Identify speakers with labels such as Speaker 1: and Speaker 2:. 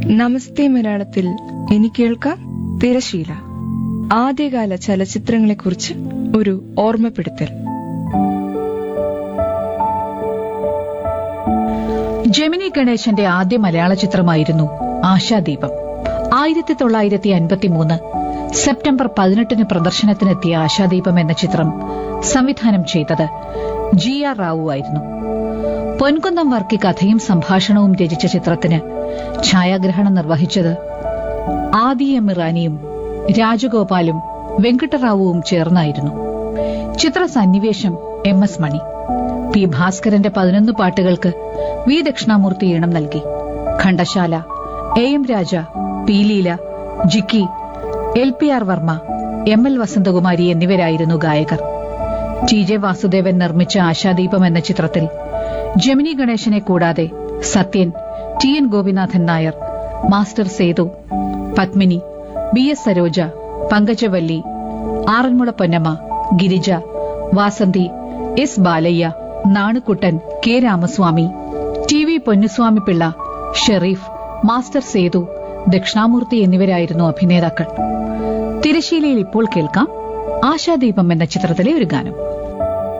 Speaker 1: നമസ്തേ മലയാളത്തിൽ ഇനി കേൾക്കാം തിരശീല ആദ്യകാല ചലച്ചിത്രങ്ങളെക്കുറിച്ച് ഒരു ഓർമ്മപ്പെടുത്തൽ
Speaker 2: ജെമിനി ഗണേശന്റെ ആദ്യ മലയാള ചിത്രമായിരുന്നു ആശാദീപം ആയിരത്തി തൊള്ളായിരത്തി അൻപത്തിമൂന്ന് സെപ്റ്റംബർ പതിനെട്ടിന് പ്രദർശനത്തിനെത്തിയ ആശാദീപം എന്ന ചിത്രം സംവിധാനം ചെയ്തത് ജി ആർ റാവു ആയിരുന്നു പൊൻകുന്നം വർക്കി കഥയും സംഭാഷണവും രചിച്ച ചിത്രത്തിന് ഛായാഗ്രഹണം നിർവഹിച്ചത് ആദി എം ഇറാനിയും രാജഗോപാലും വെങ്കട്ടറാവുവും ചേർന്നായിരുന്നു ചിത്ര സന്നിവേശം എം എസ് മണി പി ഭാസ്കരന്റെ പതിനൊന്ന് പാട്ടുകൾക്ക് വി ദക്ഷിണാമൂർത്തി ഈണം നൽകി Ghantasala A M Raja P Leela Jikki L P R Varma M L Vasanthakumari എന്നിവരായിരുന്നു ഗായകർ ടി ജെ വാസുദേവൻ നിർമ്മിച്ച ആശാദീപം എന്ന ചിത്രത്തിൽ ജമിനി ഗണേശനെ കൂടാതെ Sathyan T N Gopinathan Nair master Sethu Padmini B S Saroja Pankajavalli Aranmula Ponnamma Girija Vasanthi S Balaiah Nanukuttan K Ramaswamy T V Ponnuswamy Pillai Sherif master Sethu Dakshinamurthy എന്നിവരായിരുന്നു അഭിനേതാക്കൾ തിരശീലയിൽ ഇപ്പോൾ കേൾക്കാം ആശാദീപം എന്ന ചിത്രത്തിലെ ഒരു ഗാനം